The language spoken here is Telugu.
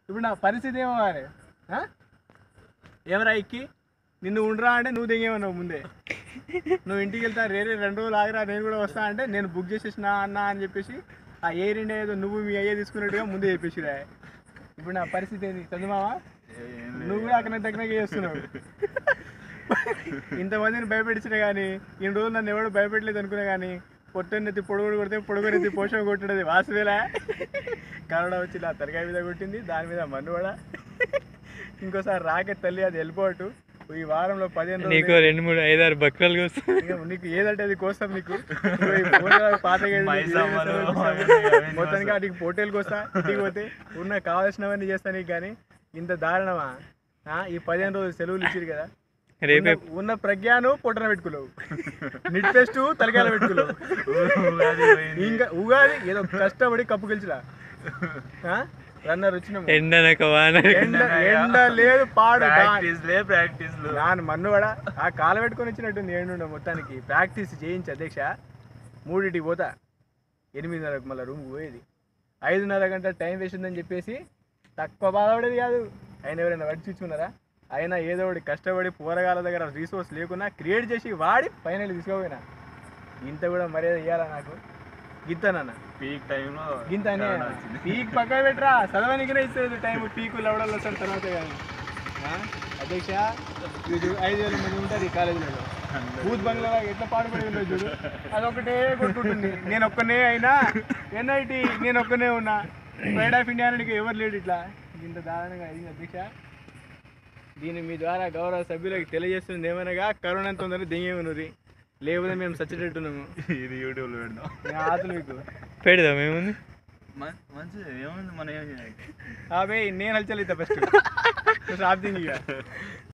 ఇప్పుడు నా పరిస్థితి ఏమో మరి ఆ? ఏమరా ఎక్కి నిన్ను ఉండరా అంటే నువ్వు దిగేమన్నావు ముందే నువ్వు ఇంటికి వెళ్తా రేరే రెండు రోజులు ఆగరా నేను కూడా వస్తా అంటే నేను బుక్ చేసేసిన అన్న అని చెప్పేసి ఆ ఎయిర్ ఇండియా ఏదో నువ్వు మీ అయ్యే తీసుకున్నట్టుగా ముందే చెప్పేసిరా ఇప్పుడు నా పరిస్థితి ఏంది చందమావా నువ్వు కూడా అక్కడ దగ్గర చేస్తున్నావు ఇంతమందిని భయపెట్టించినా కానీ ఇన్ని రోజులు నన్ను ఎవడు భయపెట్టలేదు అనుకున్నా కానీ పొట్టనెత్తి పొడుగుడు కొడితే పొడుగునెత్తి పోషణ కొట్టడది వాసువేలా కరోనా వచ్చి నా తలకాయ మీద కొట్టింది దాని మీద మన్ను కూడా ఇంకోసారి రాకే తల్లి అది వెళ్ళిపోవట్టు ఈ వారంలో పదిహేను నీకు రోజులు రెండు మూడు ఐదారు బక్కలు కోసం ఇక నీకు ఏదంటే అది కోసం నీకు ఇగో ఈ ఫోన్లో పాతగా ఏది మైసమ్మలు, ఏది చేస్తావో అవన్నీ చూస్తావో. అవన్నీ మొత్తానికి వాటికి పోటీలకు వస్తా ఇంటికి పోతే ఉన్న కావాల్సినవన్నీ చేస్తా నీకు కానీ ఇంత దారుణమా ఆ, ఈ పదిహేను రోజులు సెలవులు ఇచ్చారు కదా రేపే ఉన్న- ఉన్న ప్రజ్ఞాను పొట్టన పెట్టుకోలేవు నిట్ ఫెస్ట్ తలకాయలు పెట్టుకోలేవు ఉగాది పోయింది. ఇంకా ఉగాది ఏదో కష్టపడి కప్పు గెలిచిరా రన్నర్ వచ్చినాము ఎండనక వాన ఎండ ఎండ లేదు పాడు దా- ప్రాక్టీస్లే ప్రాక్టీస్లు దాని మన్ను కూడా ఆ కాల పెట్టుకొని వచ్చినట్టుంది ఏండుండ మొత్తానికి ప్రాక్టీస్ చేయించి అధ్యక్ష మూడింటికి పోతా ఎనిమిదిన్నరకు మళ్ళీ రూమ్కి పోయేది ఐదున్నర గంట టైం వేస్ట్ ఉందని చెప్పేసి తక్కువ బాధపడేది కాదు ఆయన ఎవరైనా పట్టి చూసుకున్నారా అయినా ఏదో ఒకటి కష్టపడి పోరగాల దగ్గర రీసోర్స్ లేకున్నా క్రియేట్ చేసి వాడి ఫైనల్ తీసుకోపోయినా ఇంత కూడా మర్యాద ఇవ్వాలా నాకు గింతనన్న పీక్ టైంలో గింత అనే కరోనా వచ్చింది. పీక్ పక్కన పెట్టరా చదవనికినే ఇస్తుంది టైం పీకు లవడలు వస్తాను తర్వాత కానీ ఆ? అధ్యక్ష ఇది ఐదు వేల మంది ఉంటారు ఈ కాలేజీలో బూత్ బంగ్లా ఎట్లా పాడుపడి ఉండదు చూడు అదొకటే కొట్టుకుంటుంది నేను ఒక్కనే అయినా ఎన్ఐటి నేను ఒక్కనే ఉన్నా ప్రైడ్ ఆఫ్ ఇండియా నీకు ఎవరు లేడు ఇట్లా ఇంత దారుణంగా అయింది అధ్యక్ష దీని మీ ద్వారా గౌరవ సభ్యులకు తెలియజేస్తుంది ఏమనగా కరోనా తొందరగా దిగేమనురి లేకపోతే మేము సచ్చేటట్టున్నాము ఇది యూట్యూబ్లో పెడదాం నేను ఆతులు మీకు పెడదాం ఏముంది మం- మంచిది ఏముంది మనం ఏం చేయాలి అబే నేను హల్చల్ అయితే ఫస్ట్ ఆప్ దింగ్ ఇక